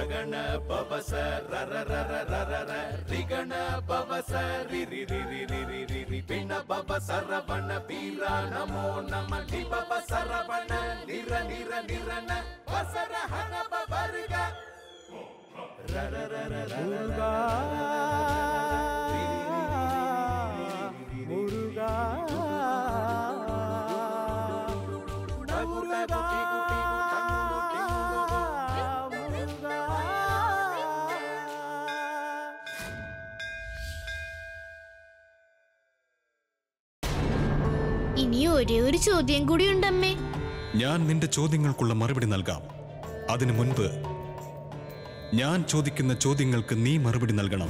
ರಗಣ ಪವಸ ರರ ರರ ರರ ರ ರಿಗಣ ಪವಸ ರಿ ರಿ ರಿ ರಿ ರಿ ರಿ ರಿ ರಿ ಪಿಣ ಪವ ಸರವಣ ಬೀರ ನಮೋ ನಮ ಲಿ ಪವ ಸರವಣ ನಿರ ನಿರ ನಿರನ ವಸರ ಹನ ಪವರ್ಗ ರರ ರರ ರರ முருகா முருகா முருகா முருகா ഇനി ഒരേ ഒരു ചോദ്യം കൂടി ഉണ്ടമ്മേ ഞാൻ നിന്റെ ചോദ്യങ്ങൾക്കുള്ള മറുപടി നൽകാം അതിനു മുൻപ് ഞാൻ ചോദിക്കുന്ന ചോദ്യങ്ങൾക്ക് നീ മറുപടി നൽകണം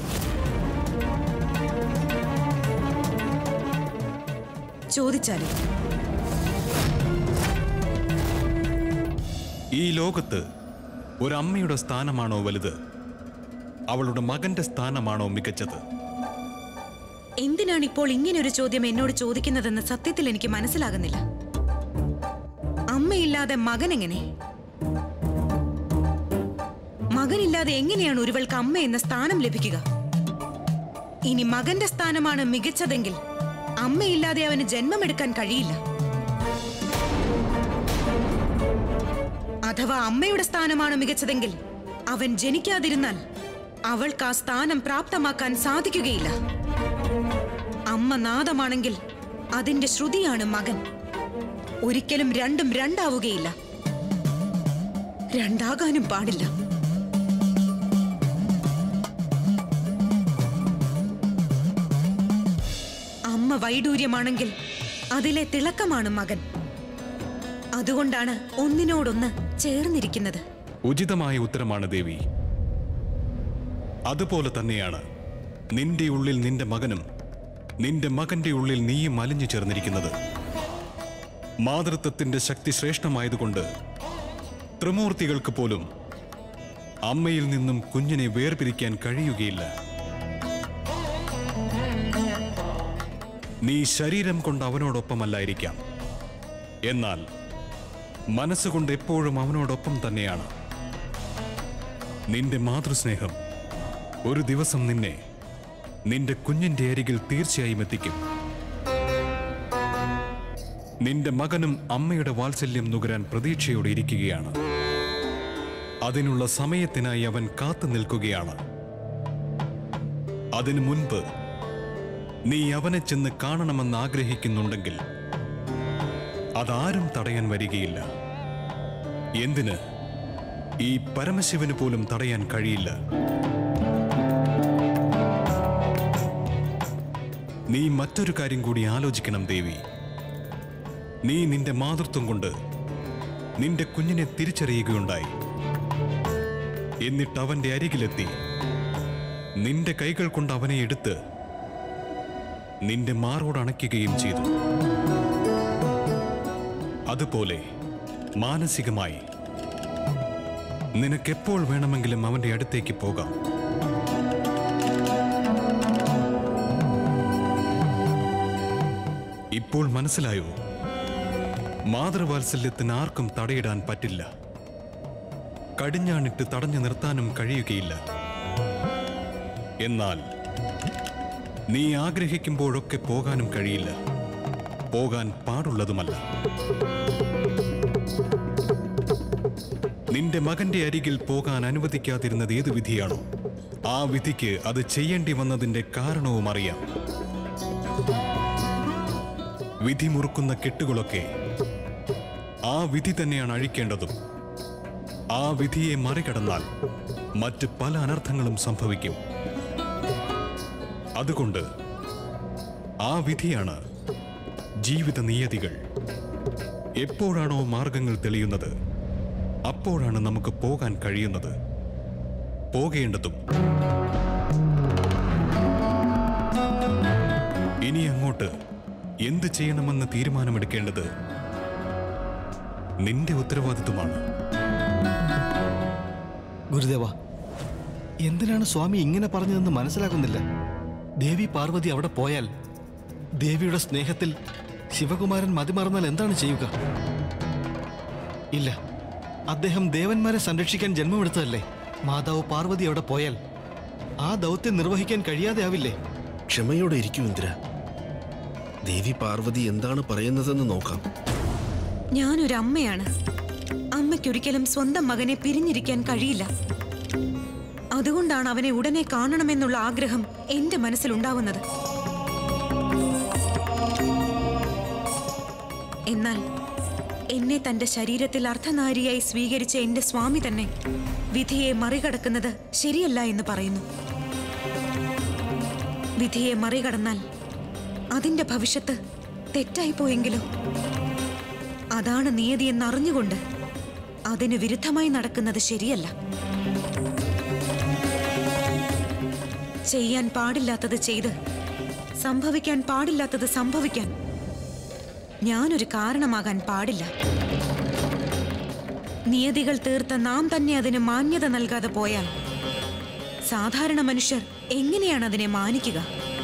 ചോദിച്ചാലും ഈ ലോകത്ത് ഒരമ്മയുടെ സ്ഥാനമാണോ വലുത് അവളുടെ മകന്റെ സ്ഥാനമാണോ മികച്ചത് എന്തിനാണ് ഇപ്പോൾ ഇങ്ങനെ ഒരു ചോദ്യം എന്നോട് ചോദിക്കുന്നതെന്ന് സത്യത്തിൽ എനിക്ക് മനസ്സിലാകുന്നില്ല അമ്മയില്ലാതെ മകൻ എങ്ങനെ മകനില്ലാതെ എങ്ങനെയാണ് ഒരുവൾക്ക് അമ്മ എന്ന സ്ഥാനം ലഭിക്കുക ഇനി മകന്റെ സ്ഥാനമാണ് മികച്ചതെങ്കിൽ അമ്മയില്ലാതെ അവന് ജന്മമെടുക്കാൻ കഴിയില്ല അഥവാ അമ്മയുടെ സ്ഥാനമാണ് മികച്ചതെങ്കിൽ അവൻ ജനിക്കാതിരുന്നാൽ അവൾക്ക് ആ സ്ഥാനം പ്രാപ്തമാക്കാൻ സാധിക്കുകയില്ല അമ്മ നാദമാണെങ്കിൽ അതിന്റെ ശ്രുതിയാണ് മകൻ ഒരിക്കലും രണ്ടും രണ്ടാവുകയില്ല രണ്ടാകാനും പാടില്ല അമ്മ വൈഡൂര്യമാണെങ്കിൽ അതിലെ തിളക്കമാണ് മകൻ അതുകൊണ്ടാണ് ഒന്നിനോടൊന്ന് ചേർന്നിരിക്കുന്നത് ഉചിതമായ ഉത്തരമാണ് ദേവി അതുപോലെ തന്നെയാണ് നിന്റെ ഉള്ളിൽ നിന്റെ മകനും നിന്റെ മകന്റെ ഉള്ളിൽ നീയും അലിഞ്ഞു ചേർന്നിരിക്കുന്നത് മാതൃത്വത്തിന്റെ ശക്തി ശ്രേഷ്ഠമായതുകൊണ്ട് ത്രിമൂർത്തികൾക്ക് പോലും അമ്മയിൽ നിന്നും കുഞ്ഞിനെ വേർപിരിക്കാൻ കഴിയുകയില്ല നീ ശരീരം കൊണ്ട് അവനോടൊപ്പമല്ലായിരിക്കാം എന്നാൽ മനസ്സുകൊണ്ട് എപ്പോഴും അവനോടൊപ്പം തന്നെയാണ് നിന്റെ മാതൃസ്നേഹം ഒരു ദിവസം നിന്നെ നിന്റെ കുഞ്ഞിന്റെ അരികിൽ തീർച്ചയായും എത്തിക്കും നിന്റെ മകനും അമ്മയുടെ വാത്സല്യം നുകരാൻ പ്രതീക്ഷയോടെ ഇരിക്കുകയാണ് അതിനുള്ള സമയത്തിനായി അവൻ കാത്തു നിൽക്കുകയാണ് അതിനു മുൻപ് നീ അവനെ ചെന്ന് കാണണമെന്ന് ആഗ്രഹിക്കുന്നുണ്ടെങ്കിൽ അതാരും തടയാൻ വരികയില്ല എന്തിന് ഈ പരമശിവന് പോലും തടയാൻ കഴിയില്ല നീ മറ്റൊരു കാര്യം കൂടി ആലോചിക്കണം ദേവി നീ നിന്റെ മാതൃത്വം കൊണ്ട് നിന്റെ കുഞ്ഞിനെ തിരിച്ചറിയുകയുണ്ടായി എന്നിട്ട് അവന്റെ അരികിലെത്തി നിന്റെ കൈകൾ കൊണ്ട് അവനെ എടുത്ത് നിന്റെ മാറോട് അണയ്ക്കുകയും ചെയ്തു അതുപോലെ മാനസികമായി നിനക്കെപ്പോൾ വേണമെങ്കിലും അവന്റെ അടുത്തേക്ക് പോകാം ഇപ്പോൾ മനസ്സിലായോ മാതൃവാത്സല്യത്തിന് ആർക്കും തടയിടാൻ പറ്റില്ല കടിഞ്ഞാണിട്ട് തടഞ്ഞു നിർത്താനും കഴിയുകയില്ല എന്നാൽ നീ ആഗ്രഹിക്കുമ്പോഴൊക്കെ പോകാനും കഴിയില്ല പോകാൻ പാടുള്ളതുമല്ല നിന്റെ മകന്റെ അരികിൽ പോകാൻ അനുവദിക്കാതിരുന്നത് ഏത് വിധിയാണോ ആ വിധിക്ക് അത് ചെയ്യേണ്ടി വന്നതിന്റെ കാരണവും അറിയാം വിധി മുറുക്കുന്ന കെട്ടുകളൊക്കെ ആ വിധി തന്നെയാണ് അഴിക്കേണ്ടതും ആ വിധിയെ മറികടന്നാൽ മറ്റ് പല അനർത്ഥങ്ങളും സംഭവിക്കും അതുകൊണ്ട് ആ വിധിയാണ് ജീവിത നിയതികൾ എപ്പോഴാണോ മാർഗങ്ങൾ തെളിയുന്നത് അപ്പോഴാണ് നമുക്ക് പോകാൻ കഴിയുന്നത് പോകേണ്ടതും ഇനി അങ്ങോട്ട് എന്ത് ചെയ്യണമെന്ന് തീരുമാനമെടുക്കേണ്ടത് നിന്റെ ഉത്തരവാദിത്വമാണ് ഗുരുദേവ എന്തിനാണ് സ്വാമി ഇങ്ങനെ പറഞ്ഞതെന്ന് മനസ്സിലാകുന്നില്ല ദേവി പാർവതി അവിടെ പോയാൽ ദേവിയുടെ സ്നേഹത്തിൽ ശിവകുമാരൻ മതിമറന്നാൽ എന്താണ് ചെയ്യുക ഇല്ല അദ്ദേഹം ദേവന്മാരെ സംരക്ഷിക്കാൻ ജന്മമെടുത്തതല്ലേ മാതാവ് പാർവതി അവിടെ പോയാൽ ആ ദൗത്യം നിർവഹിക്കാൻ കഴിയാതെ ആവില്ലേ ക്ഷമയോടെ ഇരിക്കൂ ഇന്ദ്ര ദേവി പാർവതി എന്താണ് പറയുന്നതെന്ന് നോക്കാം ഞാനൊരു അമ്മയാണ് അമ്മയ്ക്കൊരിക്കലും സ്വന്തം മകനെ പിരിഞ്ഞിരിക്കാൻ കഴിയില്ല അതുകൊണ്ടാണ് അവനെ ഉടനെ കാണണമെന്നുള്ള ആഗ്രഹം എന്റെ മനസ്സിലുണ്ടാവുന്നത് എന്നാൽ എന്നെ തന്റെ ശരീരത്തിൽ അർദ്ധനാരിയായി സ്വീകരിച്ച എന്റെ സ്വാമി തന്നെ വിധിയെ മറികടക്കുന്നത് ശരിയല്ല എന്ന് പറയുന്നു വിധിയെ മറികടന്നാൽ അതിന്റെ ഭവിഷ്യത്ത് തെറ്റായി പോയെങ്കിലോ അതാണ് നിയതി എന്നറിഞ്ഞുകൊണ്ട് അതിന് വിരുദ്ധമായി നടക്കുന്നത് ശരിയല്ല ചെയ്യാൻ പാടില്ലാത്തത് ചെയ്ത് സംഭവിക്കാൻ പാടില്ലാത്തത് സംഭവിക്കാൻ ഞാനൊരു കാരണമാകാൻ പാടില്ല നിയതികൾ തീർത്ത നാം തന്നെ അതിന് മാന്യത നൽകാതെ പോയാൽ സാധാരണ മനുഷ്യർ എങ്ങനെയാണ് അതിനെ മാനിക്കുക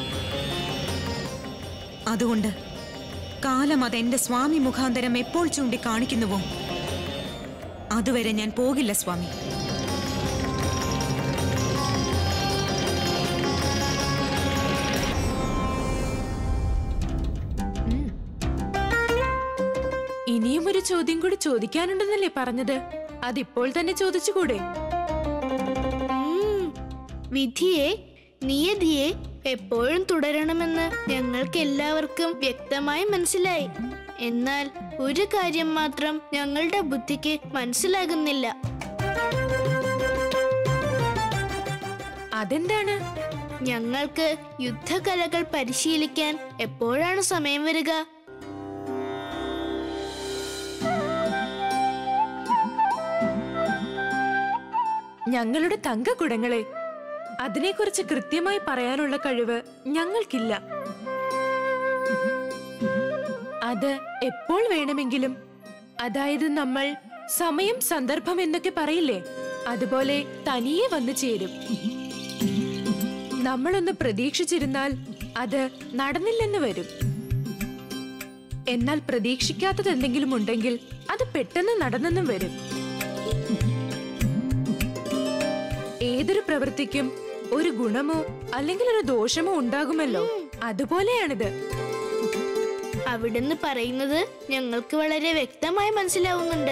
അതുകൊണ്ട് കാലം അതെന്റെ സ്വാമി മുഖാന്തരം എപ്പോൾ ചൂണ്ടിക്കാണിക്കുന്നുവോ അതുവരെ ഞാൻ പോകില്ല സ്വാമി ഇനിയും ഒരു ചോദ്യം കൂടി ചോദിക്കാനുണ്ടെന്നല്ലേ പറഞ്ഞത് അതിപ്പോൾ തന്നെ ചോദിച്ചുകൂടെ ഉം. വിധിയെ നിയതിയെ എപ്പോഴും തുടരണമെന്ന് ഞങ്ങൾക്ക് എല്ലാവർക്കും വ്യക്തമായി മനസ്സിലായി എന്നാൽ ഒരു കാര്യം മാത്രം ഞങ്ങളുടെ ബുദ്ധിക്ക് മനസ്സിലാകുന്നില്ല അതെന്താണ് ഞങ്ങൾക്ക് യുദ്ധകലകൾ പരിശീലിക്കാൻ എപ്പോഴാണ് സമയം വരിക ഞങ്ങളുടെ തങ്കക്കുടങ്ങളെ അതിനെക്കുറിച്ച് കൃത്യമായി പറയാനുള്ള കഴിവ് ഞങ്ങൾക്കില്ല അത് എപ്പോൾ വേണമെങ്കിലും അതായത് നമ്മൾ സമയം സന്ദർഭം എന്നൊക്കെ പറയില്ലേ അതുപോലെ തനിയെ വന്നു ചേരും നമ്മളൊന്ന് പ്രതീക്ഷിച്ചിരുന്നാൽ അത് നടന്നില്ലെന്ന് വരും എന്നാൽ പ്രതീക്ഷിക്കാത്തത് എന്തെങ്കിലും ഉണ്ടെങ്കിൽ അത് പെട്ടെന്ന് നടന്നെന്നും വരും ഏതൊരു പ്രവൃത്തിക്കും ഒരു ഗുണമോ അല്ലെങ്കിൽ ഒരു ദോഷമോ ഉണ്ടാകുമല്ലോ അതുപോലെയാണിത് അവിടുന്ന് പറയുന്നത് ഞങ്ങൾക്ക് വളരെ വ്യക്തമായി മനസ്സിലാവുന്നുണ്ട്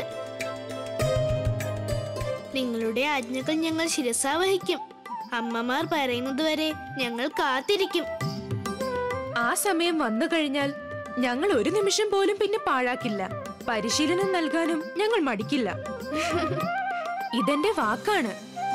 നിങ്ങളുടെ ആജ്ഞകൾ ഞങ്ങൾ ശിരസാവഹിക്കും അമ്മമാർ പറയുന്നത് വരെ ഞങ്ങൾ കാത്തിരിക്കും ആ സമയം വന്നു കഴിഞ്ഞാൽ ഞങ്ങൾ ഒരു നിമിഷം പോലും പിന്നെ പാഴാക്കില്ല പരിശീലനം നൽകാനും ഞങ്ങൾ മടിക്കില്ല ഇതെന്റെ വാക്കാണ്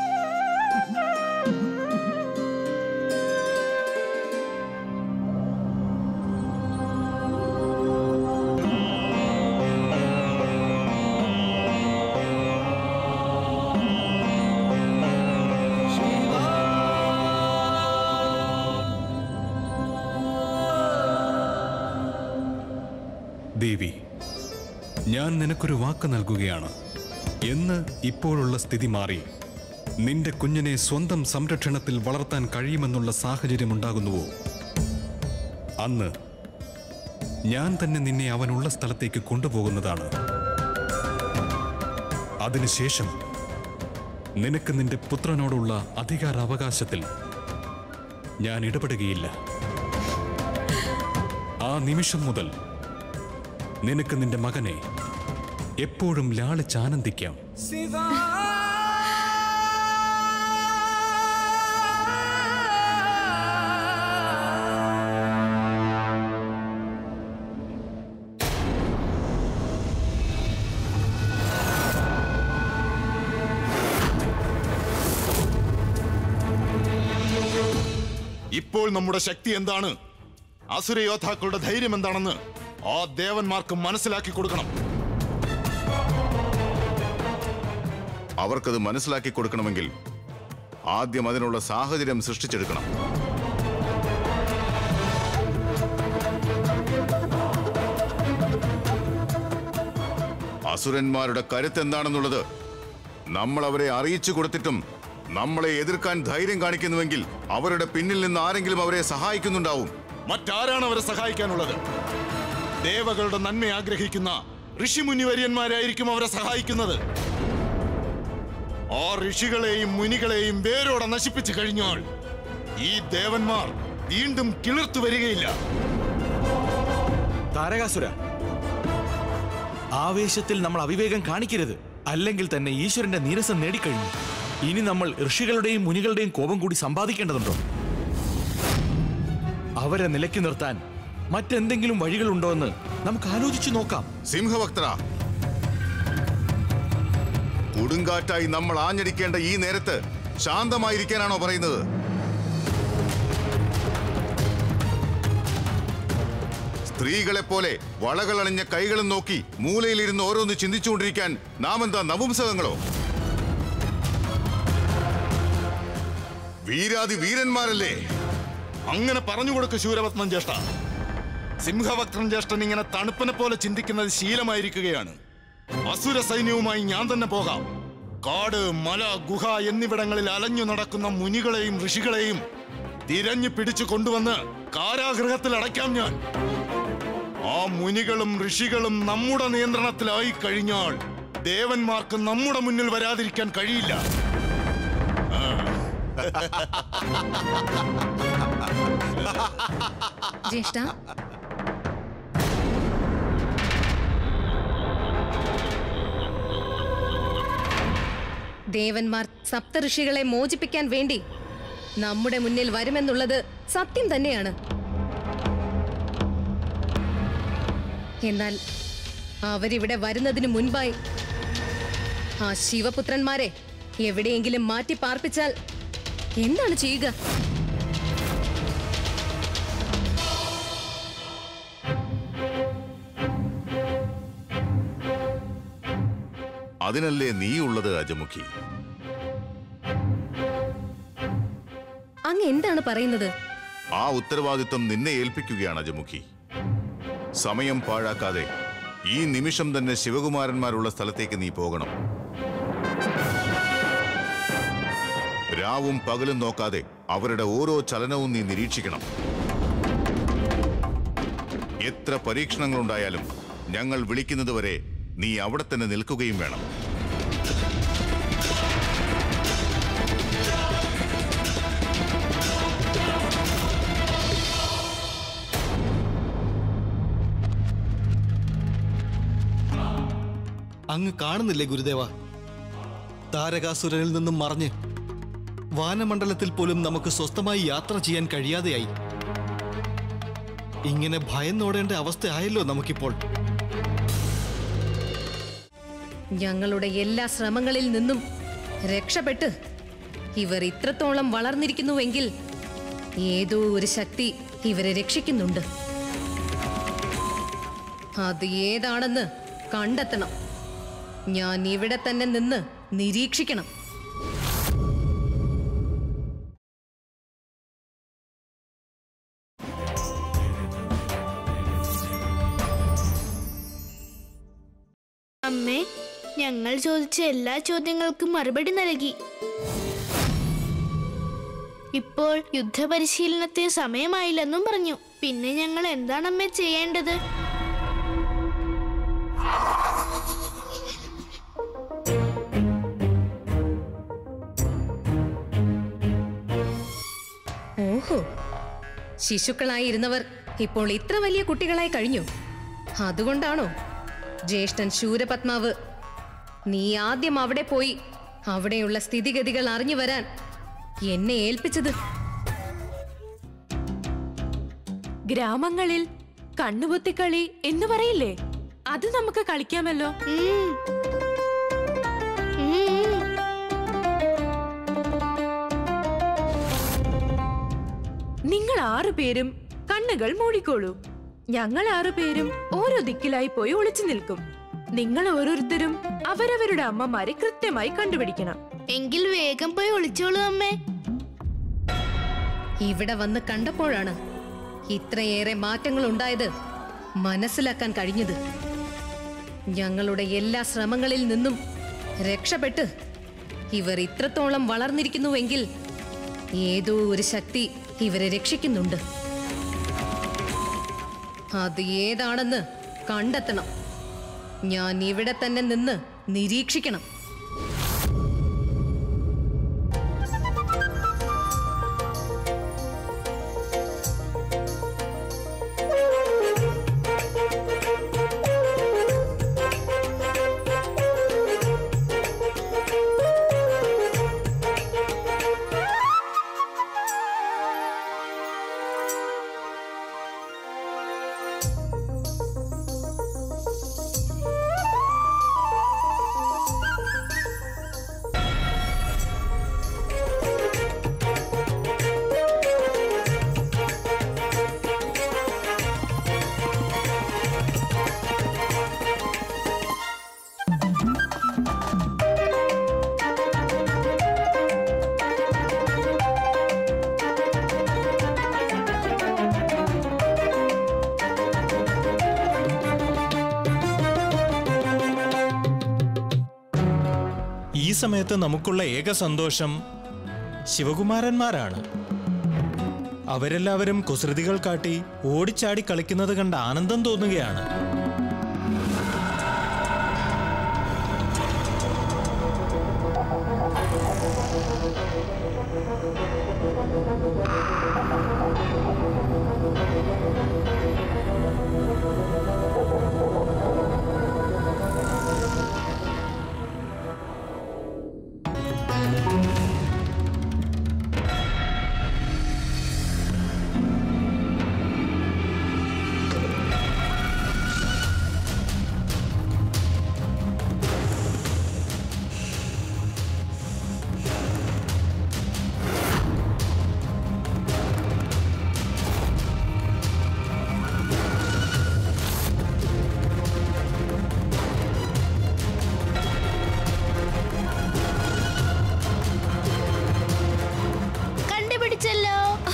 ദേവി ഞാൻ നിനക്കൊരു വാക്ക് നൽകുകയാണ് എന്ന് ഇപ്പോഴുള്ള സ്ഥിതി മാറി നിന്റെ കുഞ്ഞിനെ സ്വന്തം സംരക്ഷണത്തിൽ വളർത്താൻ കഴിയുമെന്നുള്ള സാഹചര്യമുണ്ടാകുന്നുവോ അന്ന് ഞാൻ തന്നെ നിന്നെ അവനുള്ള സ്ഥലത്തേക്ക് കൊണ്ടുപോകുന്നതാണ് അതിനുശേഷം നിനക്ക് നിന്റെ പുത്രനോടുള്ള അധികാരാവകാശത്തിൽ ഞാൻ ഇടപെടുകയില്ല ആ നിമിഷം മുതൽ നിനക്ക് നിന്റെ മകനെ എപ്പോഴും ലാളിച്ചാനന്ദിക്കാം ഇപ്പോൾ നമ്മുടെ ശക്തി എന്താണ് അസുരയോദ്ധാക്കളുടെ ധൈര്യം എന്താണെന്ന് ആ ദേവന്മാർക്ക് മനസ്സിലാക്കി കൊടുക്കണം അവർക്കത് മനസ്സിലാക്കി കൊടുക്കണമെങ്കിൽ ആദ്യം അതിനുള്ള സാഹചര്യം സൃഷ്ടിച്ചെടുക്കണം അസുരന്മാരുടെ കരുത്തെന്താണെന്നുള്ളത് നമ്മൾ അവരെ അറിയിച്ചു കൊടുത്തിട്ടും നമ്മളെ എതിർക്കാൻ ധൈര്യം കാണിക്കുന്നുവെങ്കിൽ അവരുടെ പിന്നിൽ നിന്ന് ആരെങ്കിലും അവരെ സഹായിക്കുന്നുണ്ടാവും മറ്റാരാണ് അവരെ സഹായിക്കാനുള്ളത് ദേവകളുടെ നന്മ ആഗ്രഹിക്കുന്ന ഋഷിമുനിവര്യന്മാരായിരിക്കും അവരെ സഹായിക്കുന്നത് ആ ഋഷികളെയും മുനികളെയും വേരോടെ നശിപ്പിച്ചു കഴിഞ്ഞാൽ ഈ ദേവന്മാർ വീണ്ടും കിളിർത്തു വരികയില്ല താരകാസുര ആവേശത്തിൽ നമ്മൾ അവിവേകം കാണിക്കരുത് അല്ലെങ്കിൽ തന്നെ ഈശ്വരന്റെ നീരസം നേടിക്കഴിഞ്ഞു ഇനി നമ്മൾ ഋഷികളുടെയും മുനികളുടെയും കോപം കൂടി സമ്പാദിക്കേണ്ടതുണ്ടോ അവരെ നിലയ്ക്ക് നിർത്താൻ മറ്റെന്തെങ്കിലും വഴികളുണ്ടോ എന്ന് നമുക്ക് ആലോചിച്ചു നോക്കാം സിംഹഭക്തര കൊടുങ്കാറ്റായി നമ്മൾ ആഞ്ഞടിക്കേണ്ട ഈ നേരത്ത് ശാന്തമായിരിക്കാനാണോ പറയുന്നത് സ്ത്രീകളെ പോലെ വളകളണിഞ്ഞ കൈകളും നോക്കി മൂലയിലിരുന്ന് ഓരോന്ന് ചിന്തിച്ചുകൊണ്ടിരിക്കാൻ നാം എന്താ നപുംസകങ്ങളോ വീരാതി വീരന്മാരല്ലേ അങ്ങനെ പറഞ്ഞു കൊടുക്ക് ശൂരപത്മൻ ജ്യേഷ്ഠ സിംഹഭക്തൻ ജ്യേഷ്ഠൻ ഇങ്ങനെ തണുപ്പിനെ പോലെ ചിന്തിക്കുന്നത് ശീലമായിരിക്കുകയാണ് അസുര സൈന്യവുമായി ഞാൻ തന്നെ പോകാം കാട് മല ഗുഹ എന്നിവിടങ്ങളിൽ അലഞ്ഞു നടക്കുന്ന മുനികളെയും ഋഷികളെയും തിരഞ്ഞു പിടിച്ചു കൊണ്ടുവന്ന് കാരാഗൃഹത്തിൽ അടയ്ക്കാം ഞാൻ ആ മുനികളും ഋഷികളും നമ്മുടെ നിയന്ത്രണത്തിലായി കഴിഞ്ഞാൽ ദേവന്മാർക്ക് നമ്മുടെ മുന്നിൽ വരാതിരിക്കാൻ കഴിയില്ല ജ്യേഷ്ഠ ദേവന്മാർ സപ്തഋഷികളെ മോചിപ്പിക്കാൻ വേണ്ടി നമ്മുടെ മുന്നിൽ വരുമെന്നുള്ളത് സത്യം തന്നെയാണ് എന്നാൽ അവരിവിടെ വരുന്നതിന് മുൻപായി ആ ശിവപുത്രന്മാരെ എവിടെയെങ്കിലും മാറ്റി പാർപ്പിച്ചാൽ എന്താണ് ചെയ്യുക അതിനല്ലേ നീയുള്ളത് അജമുഖി അങ്ങ് എന്താണ് പറയുന്നത് ആ ഉത്തരവാദിത്വം നിന്നെ ഏൽപ്പിക്കുകയാണ് അജമുഖി സമയം പാഴാക്കാതെ ഈ നിമിഷം തന്നെ ശിവകുമാരന്മാരുള്ള സ്ഥലത്തേക്ക് നീ പോകണം രാവും പകലും നോക്കാതെ അവരുടെ ഓരോ ചലനവും നീ നിരീക്ഷിക്കണം എത്ര പരീക്ഷണങ്ങളുണ്ടായാലും ഞങ്ങൾ വിളിക്കുന്നതുവരെ നീ അവിടെ തന്നെ നിൽക്കുകയും വേണം അങ്ങ് കാണുന്നില്ലേ ഗുരുദേവ താരകാസുരനിൽ നിന്നും മറഞ്ഞ് വാനമണ്ഡലത്തിൽ പോലും നമുക്ക് സ്വസ്ഥമായി യാത്ര ചെയ്യാൻ കഴിയാതെയായി ഇങ്ങനെ ഭയന്നോടേണ്ട അവസ്ഥയായല്ലോ നമുക്കിപ്പോൾ ഞങ്ങളുടെ എല്ലാ ശ്രമങ്ങളിൽ നിന്നും രക്ഷപ്പെട്ട് ഇവർ ഇത്രത്തോളം വളർന്നിരിക്കുന്നുവെങ്കിൽ ഏതോ ഒരു ശക്തി ഇവരെ രക്ഷിക്കുന്നുണ്ട് അത് ഏതാണെന്ന് കണ്ടെത്തണം ഞാൻ ഇവിടെ തന്നെ നിന്ന് നിരീക്ഷിക്കണം അമ്മേ ഞങ്ങൾ ചോദിച്ച എല്ലാ ചോദ്യങ്ങൾക്കും മറുപടി നൽകി ഇപ്പോൾ യുദ്ധപരിശീലനത്തിന് സമയമായില്ലെന്നും പറഞ്ഞു പിന്നെ ഞങ്ങൾ എന്താണ് അമ്മേ ചെയ്യേണ്ടത് ഓഹോ ശിശുക്കളായി ഇരുന്നവർ ഇപ്പോൾ ഇത്ര വലിയ കുട്ടികളായി കഴിഞ്ഞു അതുകൊണ്ടാണോ ജ്യേഷ്ഠൻ ശൂരപത്മാവ് നീ ആദ്യം അവിടെ പോയി അവിടെയുള്ള സ്ഥിതിഗതികൾ അറിഞ്ഞു വരാൻ എന്നെ ഏൽപ്പിച്ചത് ഗ്രാമങ്ങളിൽ കണ്ണുപൊത്തിക്കളി എന്ന് പറയില്ലേ അത് നമുക്ക് കളിക്കാമല്ലോ ഉം. ഉം. നിങ്ങൾ ആറുപേരും കണ്ണുകൾ മൂടിക്കോളൂ ഞങ്ങൾ ആറുപേരും ഓരോ ദിക്കിലായി പോയി ഒളിച്ചു നിൽക്കും നിങ്ങൾ ഓരോരുത്തരും അവരവരുടെ അമ്മമാരെ കൃത്യമായി കണ്ടുപിടിക്കണം എങ്കിൽ വേഗം പോയി ഒളിച്ചോളൂ അമ്മേ ഇവിടെ വന്ന് കണ്ടപ്പോഴാണ് ഇത്രയേറെ മാറ്റങ്ങൾ ഉണ്ടായത് മനസ്സിലാക്കാൻ കഴിഞ്ഞത് ഞങ്ങളുടെ എല്ലാ ശ്രമങ്ങളിൽ നിന്നും രക്ഷപ്പെട്ട് ഇവർ ഇത്രത്തോളം വളർന്നിരിക്കുന്നുവെങ്കിൽ ഏതോ ഒരു ശക്തി ഇവരെ രക്ഷിക്കുന്നുണ്ട് അത് ഏതാണെന്ന് കണ്ടെത്തണം ഞാൻ ഇവിടെ തന്നെ നിന്ന് നിരീക്ഷിക്കണം സമയത്ത് നമുക്കുള്ള ഏക സന്തോഷം ശിവകുമാരന്മാരാണ് അവരെല്ലാവരും കുസൃതികൾ കാട്ടി ഓടിച്ചാടി കളിക്കുന്നത് കണ്ട് ആനന്ദം തോന്നുകയാണ് കണ്ടുപിടിച്ചല്ലോ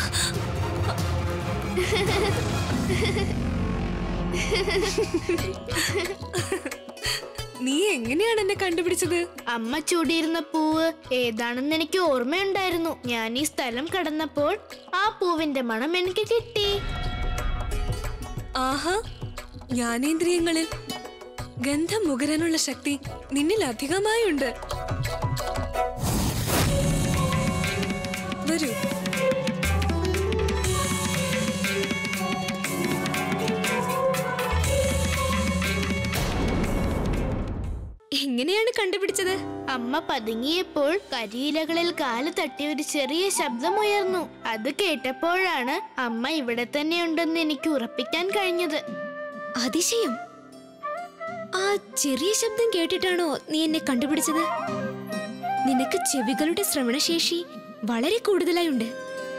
നീ എങ്ങനെയാണ് എന്നെ കണ്ടുപിടിച്ചത് അമ്മ ചൂടിയിരുന്ന പൂവ് ഏതാണെന്ന് എനിക്ക് ഓർമ്മയുണ്ടായിരുന്നു ഞാൻ ഈ സ്ഥലം കടന്നപ്പോൾ ആ പൂവിന്റെ മണം എനിക്ക് കിട്ടി ആഹാ ജ്ഞാനേന്ദ്രിയങ്ങളിൽ ഗന്ധം മുകരാനുള്ള ശക്തി നിന്നിൽ അധികമായുണ്ട് വരൂ എങ്ങനെയാണ് കണ്ടുപിടിച്ചത് അമ്മ പതുങ്ങിയപ്പോൾ കരിയിലകളിൽ കാല് തട്ടി ഒരു ചെറിയ ശബ്ദമുയർന്നു അത് കേട്ടപ്പോഴാണ് അമ്മ ഇവിടെ തന്നെയുണ്ടെന്ന് എനിക്ക് ഉറപ്പിക്കാൻ കഴിഞ്ഞത് അതിശയം ആ ചെറിയ ശബ്ദം കേട്ടിട്ടാണോ നീ എന്നെ കണ്ടുപിടിച്ചത് നിനക്ക് ചെവികളുടെ ശ്രവണശേഷി വളരെ കൂടുതലായുണ്ട്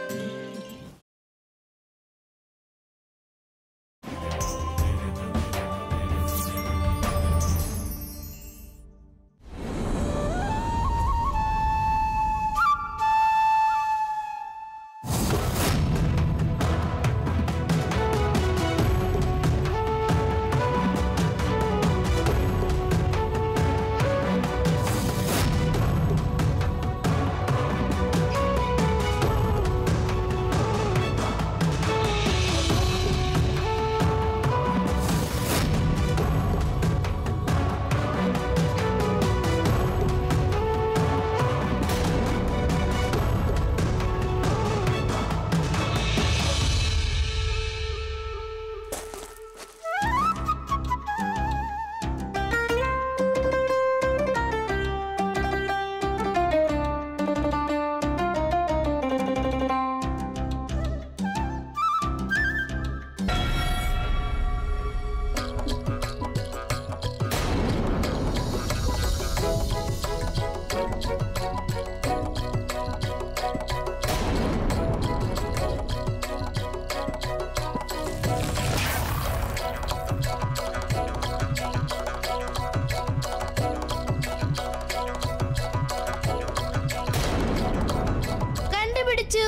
കണ്ടുപിടിച്ചു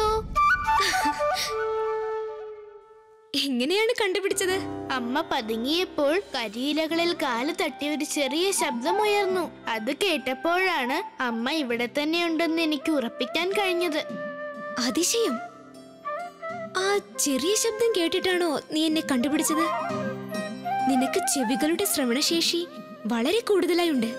എങ്ങനെയാണ് കണ്ടുപിടിച്ചത് അമ്മ പതുങ്ങിയപ്പോൾ കരിയിലകളിൽ കാല് തട്ടി ഒരു ചെറിയ ശബ്ദമുയർന്നു അത് കേട്ടപ്പോഴാണ് അമ്മ ഇവിടെ തന്നെയുണ്ടെന്ന് എനിക്ക് ഉറപ്പിക്കാൻ കഴിഞ്ഞത് അതിശയം ആ ചെറിയ ശബ്ദം കേട്ടിട്ടാണോ നീ എന്നെ കണ്ടുപിടിച്ചത് നിനക്ക് ചെവികളുടെ ശ്രവണശേഷി വളരെ കൂടുതലായുണ്ട്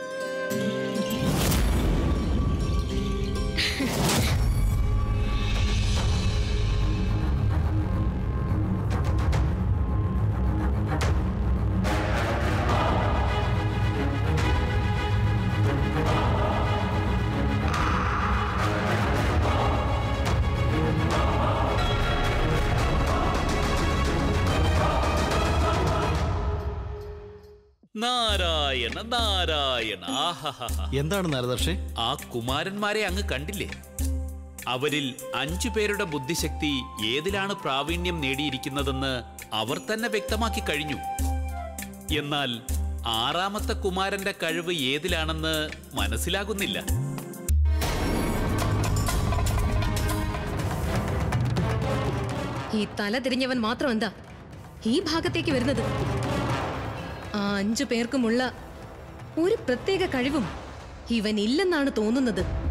നാരായണ നാരായണ ആഹാഹാ. എന്താണ് നാരദർഷേ ആ കുമാരന്മാരെ അങ്ങ് കണ്ടില്ലേ അവരിൽ അഞ്ചു പേരുടെ ബുദ്ധിശക്തി ഏതിലാണ് പ്രാവീണ്യം നേടിയിരിക്കുന്നതെന്ന് അവർ തന്നെ വ്യക്തമാക്കി കഴിഞ്ഞു എന്നാൽ ആറാമത്തെ കുമാരന്റെ കഴിവ് ഏതിലാണെന്ന് മനസ്സിലാകുന്നില്ല ഈ തല തിരിഞ്ഞവൻ മാത്രം എന്താ ഈ ഭാഗത്തേക്ക് വരുന്നത് ആ അഞ്ചു പേർക്കുമുള്ള ഒരു പ്രത്യേക കഴിവും ഇവൻ ഇല്ലെന്നാണ് തോന്നുന്നത്